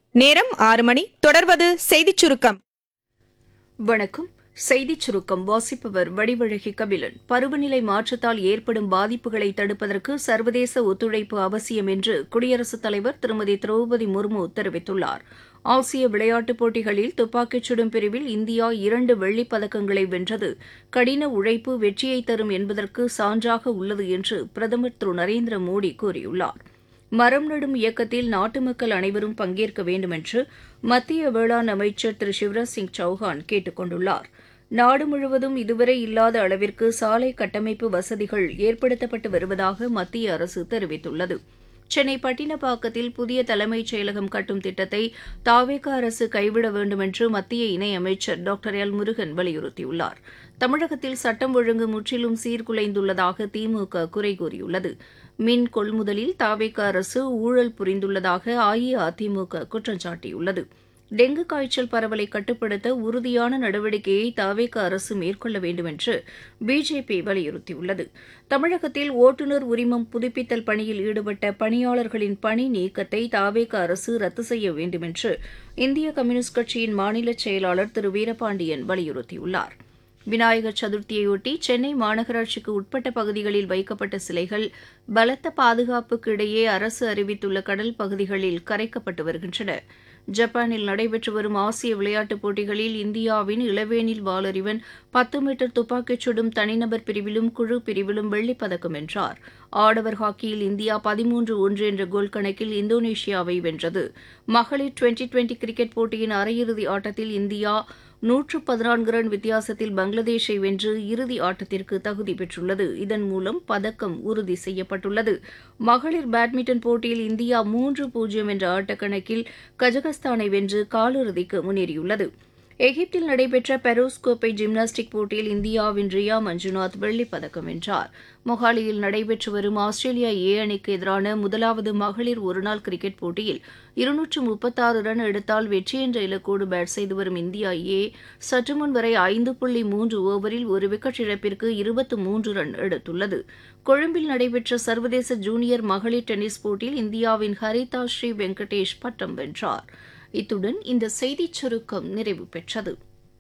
நேரம் ஆறு மணி தொடர்வது செய்திச் சுருக்கம் வணக்கம் செய்திச் சுருக்கம் வாசிப்பவர் வடிவழகி கபிலன் பருவநிலை மாற்றத்தால் ஏற்படும் பாதிப்புகளை தடுப்பதற்கு சர்வதேச ஒத்துழைப்பு அவசியம் என்று குடியரசுத் தலைவர் திருமதி திரௌபதி முர்மு தெரிவித்துள்ளார் ஆசிய விளையாட்டுப் போட்டிகளில் துப்பாக்கிச் சுடும் பிரிவில் இந்தியா இரண்டு வெள்ளிப் பதக்கங்களை வென்றது கடின உழைப்பு வெற்றியை தரும் என்பதற்கு சான்றாக உள்ளது என்று பிரதமர் திரு நரேந்திர மோடி கூறியுள்ளார் மரம் நடும் இயக்கத்தில் நாட்டு மக்கள் அனைவரும் பங்கேற்க வேண்டுமென்று மத்திய வேளாண் அமைச்சர் திரு சிவராஜ் சிங் சௌஹான் கேட்டுக் கொண்டுள்ளார் நாடு முழுவதும் இதுவரை இல்லாத அளவிற்கு சாலை கட்டமைப்பு வசதிகள் ஏற்படுத்தப்பட்டு வருவதாக மத்திய அரசு தெரிவித்துள்ளது சென்னை பட்டினப்பாக்கத்தில் புதிய தலைமைச் செயலகம் கட்டும் திட்டத்தை தாவேக அரசு கைவிட வேண்டுமென்று மத்திய இணையமைச்சர் டாக்டர் எல் முருகன் வலியுறுத்தியுள்ளார் தமிழகத்தில் சட்டம் ஒழுங்கு முற்றிலும் சீர்குலைந்துள்ளதாக திமுக குறை கூறியுள்ளது மின் கொள்முதலில் தாவேக அரசு ஊழல் புரிந்துள்ளதாக அஇஅதிமுக குற்றம் சாட்டியுள்ளது டெங்கு காய்ச்சல் பரவலை கட்டுப்படுத்த உறுதியான நடவடிக்கையை தாவேக அரசு மேற்கொள்ள வேண்டும் என்று பிஜேபி வலியுறுத்தியுள்ளது தமிழகத்தில் ஓட்டுநர் உரிமம் புதுப்பித்தல் பணியில் ஈடுபட்ட பணியாளர்களின் பணி நீக்கத்தை தாவேக அரசு ரத்து செய்ய வேண்டும் என்று இந்திய கம்யூனிஸ்ட் கட்சியின் மாநில செயலாளர் திரு வீரபாண்டியன் வலியுறுத்தியுள்ளார் விநாயகர் சதுர்த்தியையொட்டி சென்னை மாநகராட்சிக்கு உட்பட்ட பகுதிகளில் வைக்கப்பட்ட சிலைகள் பலத்த பாதுகாப்புக்கு இடையே அரசு அறிவித்துள்ள கடல் பகுதிகளில் கரைக்கப்பட்டு வருகின்றன ஜப்பானில் நடைபெற்று வரும் ஆசிய விளையாட்டுப் போட்டிகளில் இந்தியாவின் இளவேனில் வாலறிவன் பத்து மீட்டர் துப்பாக்கிச் சுடும் தனிநபர் பிரிவிலும் குழு பிரிவிலும் வெள்ளிப் பதக்கம் வென்றார் ஆடவர் ஹாக்கியில் இந்தியா பதிமூன்று ஒன்று என்ற கோல் கணக்கில் இந்தோனேஷியாவை வென்றது மகளிர் டுவெண்டி டுவெண்டி கிரிக்கெட் போட்டியின் அரையிறுதி ஆட்டத்தில் இந்தியா நூற்று பதினான்கு ரன் வித்தியாசத்தில் பங்களாதேஷை வென்று இறுதி ஆட்டத்திற்கு தகுதி பெற்றுள்ளது இதன் மூலம் பதக்கம் உறுதி செய்யப்பட்டுள்ளது மகளிர் பேட்மிண்டன் போட்டியில் இந்தியா மூன்று பூஜ்ஜியம் என்ற ஆட்டக்கணக்கில் கஜகஸ்தானை வென்று காலிறுதிக்கு முன்னேறியுள்ளது எகிப்தில் நடைபெற்ற பெரோஸ் கோப்பை ஜிம்னாஸ்டிக் போட்டியில் இந்தியாவின் ரியா மஞ்சுநாத் வெள்ளிப் பதக்கம் வென்றார் மொஹாலியில் நடைபெற்று வரும் ஆஸ்திரேலியா ஏ அணிக்கு எதிரான முதலாவது மகளிர் ஒருநாள் கிரிக்கெட் போட்டியில் இருநூற்று முப்பத்தாறு ரன் எடுத்தால் வெற்றி என்ற இலக்கோடு பேட் செய்து வரும் இந்தியா ஏ சற்று முன் வரை ஐந்து புள்ளி மூன்று ஓவரில் ஒரு விக்கெட் இழப்பிற்கு இருபத்து மூன்று ரன் எடுத்துள்ளது கொழும்பில் நடைபெற்ற சர்வதேச ஜூனியர் மகளிர் டென்னிஸ் போட்டியில் இந்தியாவின் ஹரிதா ஸ்ரீ வெங்கடேஷ் பட்டம் வென்றார் இத்துடன் இந்த செய்திச் சுருக்கம் நிறைவு பெற்றது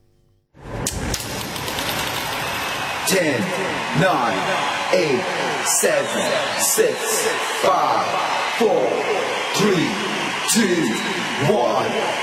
10, 9, 8, 7, 6, 5, 4, 3, 2, 1.